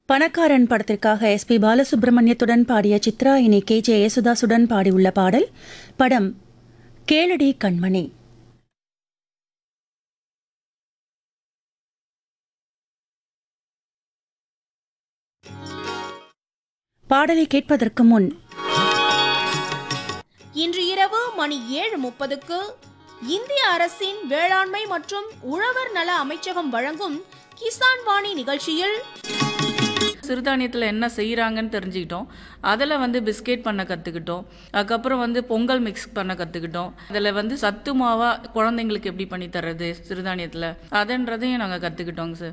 பணக்காரன் படத்திற்காக S B பாலசுப்ரமணியத்துடன் பாடிய சித்ரா இனி கே ஜே யேசுதாசுடன் பாடியுள்ள பாடல் படம் கேளடி கண்மணி பாடலை கேட்பதற்கு முன் இன்று இரவு மணி ஏழு முப்பதுக்கு இந்திய அரசின் வேளாண்மை மற்றும் உழவர் நல அமைச்சகம் வழங்கும் கிசான் வாணி நிகழ்ச்சியில் சிறுதானியத்தில் என்ன செய்கிறாங்கன்னு தெரிஞ்சுக்கிட்டோம் அதில் வந்து பிஸ்கெட் பண்ண கற்றுக்கிட்டோம் அதுக்கப்புறம் வந்து பொங்கல் மிக்ஸ் பண்ண கற்றுக்கிட்டோம் அதில் வந்து சத்து மாவாக குழந்தைங்களுக்கு எப்படி பண்ணி தர்றது சிறுதானியத்தில் அதுன்றதையும் நாங்கள் கற்றுக்கிட்டோங்க சார்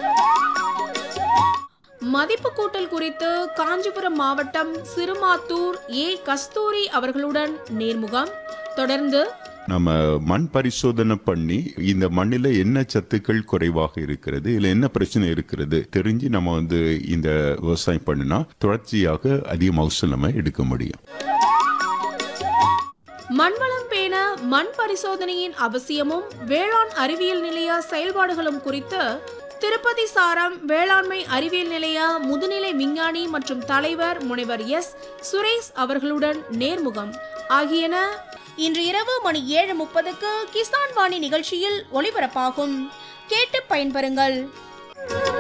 மதிப்பு கூட்டல் குறித்து காஞ்சிபுரம் மாவட்டம் சிறுமாத்தூர் ஏ கஸ்தூரி அவர்களுடன் நேர்முகம் தொடர்ந்து நம்ம மண் பரிசோதனை பண்ணி இந்த மண்ணில் என்ன சத்துக்கள் குறைவாக இருக்கிறது இல்ல என்ன பிரச்சனை இருக்கிறது தெரிஞ்சு நம்ம வந்து இந்த விவசாயம் பண்ணினா தொடர்ச்சியாக அதிக மகசூல் நம்ம எடுக்க முடியும் மண்வளம் பேண மண் பரிசோதனையின் அவசியமும் வேளாண் அறிவியல் நிலைய செயல்பாடுகளும் குறித்து திருப்பதி சாரம் வேளாண்மை அறிவியல் நிலைய முதுநிலை விஞ்ஞானி மற்றும் தலைவர் முனைவர் எஸ் சுரேஷ் அவர்களுடன் நேர்முகம் ஆகியன இன்று இரவு மணி ஏழு முப்பதுக்கு கிசான் வாணி நிகழ்ச்சியில் ஒளிபரப்பாகும் கேட்டு பயன்பெறுங்கள்